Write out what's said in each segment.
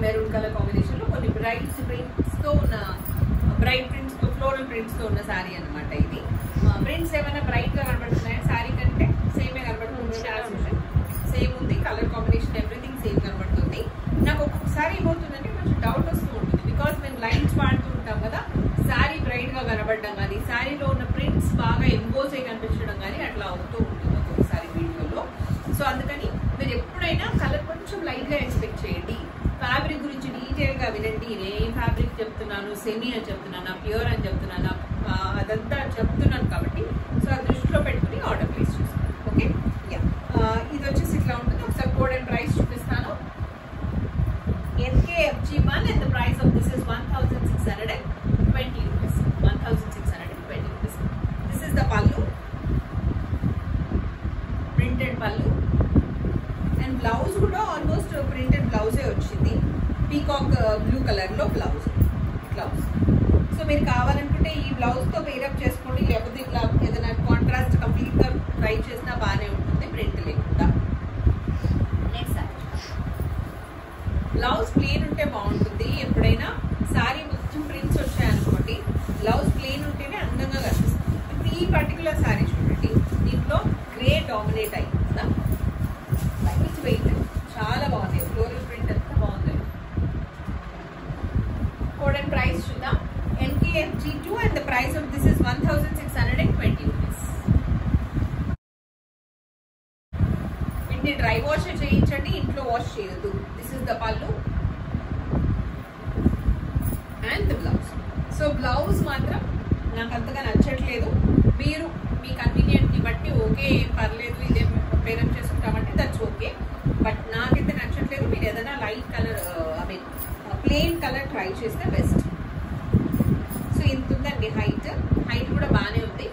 maroon colour combination లో కొన్ని బ్రైట్స్ prints తో ఉన్న బ్రైట్ ప్రింట్స్ తో ఫ్లోరల్ ప్రింట్స్ తో ఉన్న శారీ అన్నమాట ఇది ప్రింట్స్ ఏమైనా బ్రైట్ గా కనబడుతున్నాయా శారీ కంటే సేమే కనబడుతుంది సేమ్ ఉంది కలర్ కాంబినేషన్ ఎవ్రీథింగ్ సేమ్ కనబడుతుంది నాకు ఒక్కొక్కసారి ఏమవుతుందంటే కొంచెం డౌట్ వస్తూ ఉంటుంది బికాస్ మేము లైన్స్ వాడుతూ ఉంటాం కదా శారీ బ్రైట్ గా కనబడడం కానీ శారీలో ఉన్న ప్రింట్స్ బాగా ఎంబోజ్ అయి కనిపించడం కానీ అట్లా అవుతూ ఉంటుంది ఒక్కొక్కసారి వీడియోలో సో అందుకని మీరు ఎప్పుడైనా కలర్ కొంచెం లైట్ గా ఎక్స్పెక్ట్ చేయండి ఫ్యాబ్రిక్ గురించి డీటెయిల్ గా వినండి నేను ఏ ఫ్యాబ్రిక్ చెప్తున్నాను సెమీ అని చెప్తున్నాను ప్యూర్ అని చెప్తున్నాను ఆ, అదంతా చెప్తున్నాను కాబట్టి సో అది దృష్టిలో పెట్టుకుని ఆర్డర్ ప్లేస్ చేసుకోండి ఓకే యా ఇది వచ్చేసి ఇట్లా ఉంటుంది ఒకసారి కోడ్ అండ్ ప్రైస్ చూపిస్తాను N K F G one and the price of this is one thousand six hundred and twenty rupees one thousand six hundred and twenty rupees this is the pallu printed pallu and blouse కూడా almost printed బ్లౌజే వచ్చింది peacock blue colour లో blouse blouse so మీరు కావాలనుకుంటే ఈ blouse తో pair up చేసుకోండి లేకపోతే ఇట్లా ఏదైనా కాంట్రాస్ట్ కంప్లీట్ గా ట్రై చేసినా బాగానే ఉంటుంది ప్రింట్ లేకుండా నెక్స్ట్ బ్లౌజ్ ప్లేన్ ఉంటే బాగుంటుంది ఎప్పుడైనా సారీ మొత్తం ప్రింట్స్ వచ్చాయనుకోండి బ్లౌజ్ ప్లేన్ ఉంటేనే అందంగా కనిపిస్తుంది ఇప్పుడు ఈ పర్టికులర్ సారీ చూడండి దీంట్లో గ్రే డామినేట్ అయింది కదా లైట్ వెయిట్ చాలా బాగుంది ఫ్లోరల్ ప్రింట్ అంతా బాగుంది కోడ్ అండ్ ప్రైస్ చూద్దాం N K F G two and the price of this is one thousand six hundred and twenty rupees వీటిని డ్రై వాష్ చేయించండి ఇంట్లో వాష్ చేయొద్దు this is the pallu and the blouse so blouse మాత్రం నాకు అంతగా నచ్చట్లేదు మీరు మీ కన్వీనియంట్ ని బట్టి ఓకే ఏం పర్లేదు ఇదే పేరప్ చేసుకుంటామంటే దట్స్ ఓకే బట్ నాకైతే నచ్చట్లేదు మీరు ఏదైనా light colour I mean plain colour try చేస్తే బెస్ట్ సో ఇంత ఉందండి హైట్ హైట్ కూడా బాగానే ఉంది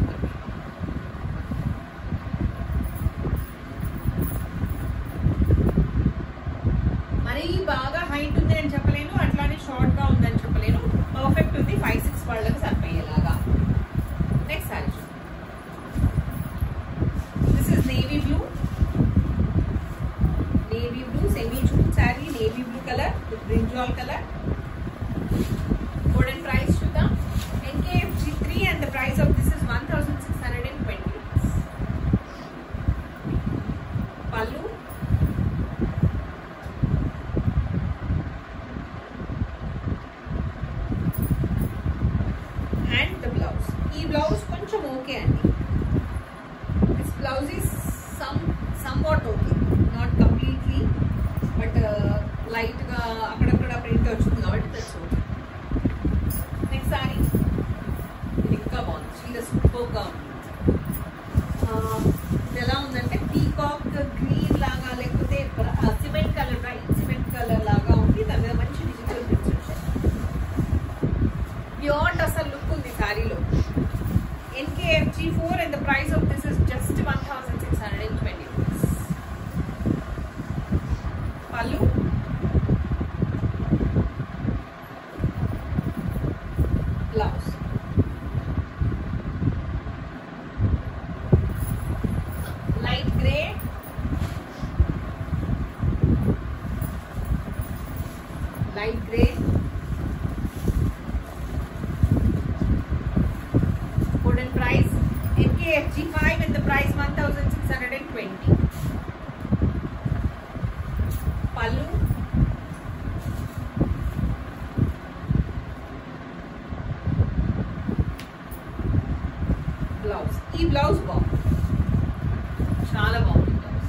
మరీ బాగా హైట్ ఉంది అని చెప్పలేను అట్లానే షార్ట్ గా ఉందని చెప్పలేను పర్ఫెక్ట్ ఉంది ఫైవ్ సిక్స్ వాళ్ళకి సరిపోయేలాగా next sari this is navy blue navy blue semi jute sari navy blue colour with brinjal colour code and price చూద్దాం N K F G three and the price of this is one thousand six hundred and twenty rupees pallu and the blouse ఈ blouse కొంచెం okay అండి this blouse is some somewhat okay not completely but లైట్గా అక్కడక్కడ print వచ్చింది కాబట్టి that's okay next sorry ఇది ఇంకా బాగుంది చీర సూపర్గా ఉంది ఆ, ఇది ఎలా ఉందంటే పీకాక్ గ్రీన్ లాగా లేకపోతే cement colour bright cement colour లాగా ఉంది దాని మీద మంచి డిజిటల్ ప్రింట్స్ వచ్చాయి ప్యూర్ అసలు లుక్ ఉంది శారీలో N K F G four and the price of this is just one thousand six hundred and twenty rupees pallu blouse light grey light grey wooden price NKFG 5 and the price 1620 pallu blouse ఈ blouse బాగుంది చాలా బాగుంది blouse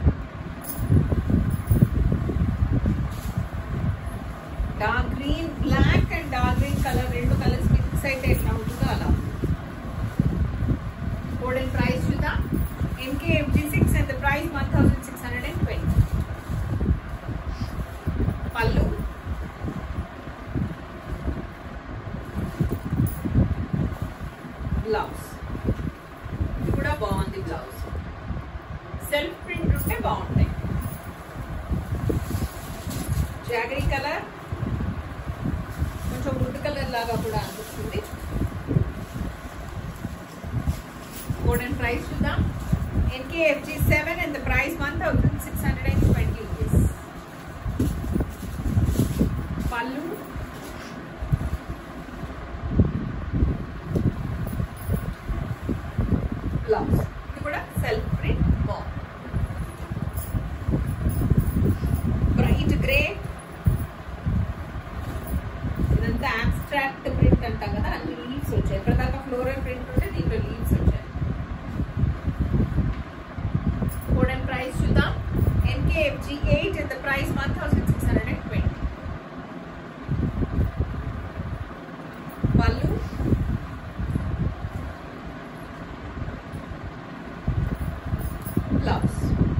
dark green black and dark green colour రెండు colours mix అయితే ఎట్లా ఉంటుందో అలా code and price చూద్దాం N K F G six and the price one thousand six hundred and twenty pallu blouse ఇది కూడా బాగుంది బ్లౌజ్ సెల్ఫ్ ప్రింట్ ఉంటే బాగుంటాయి జాగరీ కలర్ కొంచెం వుడ్ కలర్ లాగా కూడా అనిపిస్తుంది గోల్డెన్ ప్రైస్ చూద్దాం N K F G seven and the price one thousand six hundred and twenty rupees అంతా abstract ప్రింట్ అంటాం కదా అన్ని లీవ్స్ వచ్చాయి ఇప్పటిదాకా ఫ్లోరల్ ప్రింట్ ఉంటే దీంట్లో లీవ్స్ వచ్చాయి కోడ్ అండ్ ప్రైస్ చూద్దాం N K F G eight and the price one thousand six hundred and twenty pallu blouse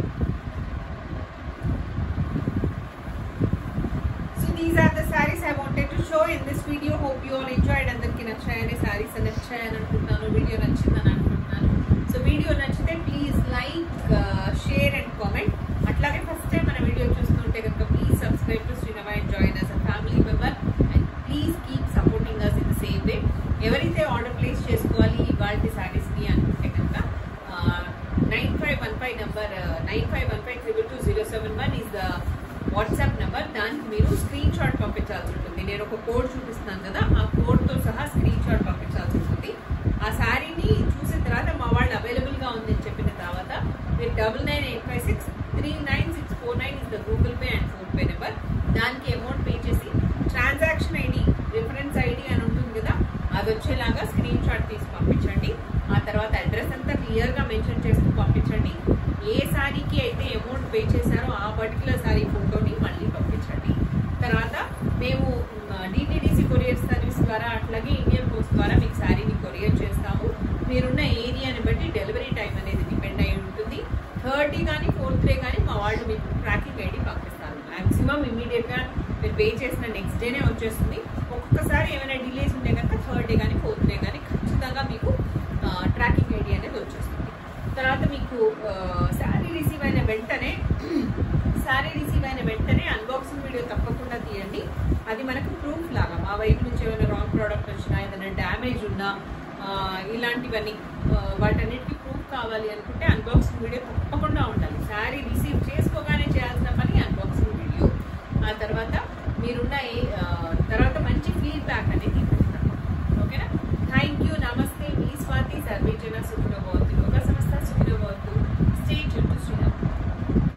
so these are the saris I wanted to show in this video hope you all enjoyed అందరికి నచ్చాయని సారీస్ నచ్చాయని అనుకుంటున్నాను video నచ్చిందని అనుకుంటున్నాను సో video నచ్చితే please like share and comment అట్లాగే first time మన వీడియో చూస్తుంటే కనుక please subscribe to Srinava and join us a family member and please keep supporting us in the same way ఎవరైతే ఆర్డర్ ప్లేస్ చేసుకోవాలి ఇవాళ సారీస్ని అనుకుంటే కనుక nine five one five number nine five one five triple two zero seven one is the WhatsApp number దానికి మీరు screen shot పంపించాల్సి ఉంటుంది నేను ఒక కోడ్ చూపిస్తాను కదా ఆ కోడ్తో సహా స్క్రీన్ షాట్ పంపించాల్సి ఉంటుంది ఆ శారీని చూసిన తర్వాత మా వాళ్ళు అవైలబుల్గా ఉందని చెప్పిన తర్వాత మీరు double nine eight five six three nine six four nine is the Google Pay and PhonePe number దానికి అమౌంట్ పే చేసి ట్రాన్సాక్షన్ ఐడి రిఫరెన్స్ ఐడి అని ఉంటుంది కదా అది వచ్చేలాగా స్క్రీన్ షాట్ తీసి పంపించండి ఆ తర్వాత అడ్రస్ అంతా క్లియర్గా మెన్షన్ చేస్తూ పంపించండి ఏ శారీకి అయితే అమౌంట్ పే చేశారో ఆ పర్టికులర్ శారీ ఫోటోని మళ్ళీ పంపించండి తర్వాత మేము డిటిడిసి కొరియర్ సర్వీస్ ద్వారా అట్లాగే ఇండియన్ పోస్ట్ ద్వారా మీకు శారీని కొరియర్ చేస్తాము మీరున్న ఏరియాని బట్టి డెలివరీ టైం అనేది డిపెండ్ అయి ఉంటుంది థర్డ్ డే కానీ ఫోర్త్ డే కానీ మా వాళ్ళు మీకు ట్రాకింగ్ ఐడి పంపిస్తారు మ్యాక్సిమం ఇమీడియట్గా మీరు పే చేసిన నెక్స్ట్ డేనే వచ్చేస్తుంది ఒక్కొక్కసారి ఏమైనా డిలేస్ ఉంటే కనుక థర్డ్ డే కానీ ఫోర్త్ డే కానీ ఖచ్చితంగా మీకు ట్రాకింగ్ ఐడి అనేది వచ్చేస్తుంది తర్వాత మీకు శారీ రిసీవ్ అయిన వెంటనే శారీ రిసీవ్ అయిన వెంటనే అన్బాక్సింగ్ వీడియో తప్పకుండా తీయండి అది మనకు ప్రూఫ్ లాగా మా వైపు నుంచి ఏమైనా రాంగ్ ప్రోడక్ట్ వచ్చినా ఏదైనా డ్యామేజ్ ఉన్నా ఆ, ఇలాంటివన్నీ ఆ, వాటన్నిటికీ ప్రూఫ్ కావాలి అనుకుంటే అన్బాక్సింగ్ వీడియో తప్పకుండా ఉండాలి శారీ రిసీవ్ చేసుకోగానే చేయాల్సిన పని అన్బాక్సింగ్ వీడియో ఆ తర్వాత మీరున్న ఏ- ఆ,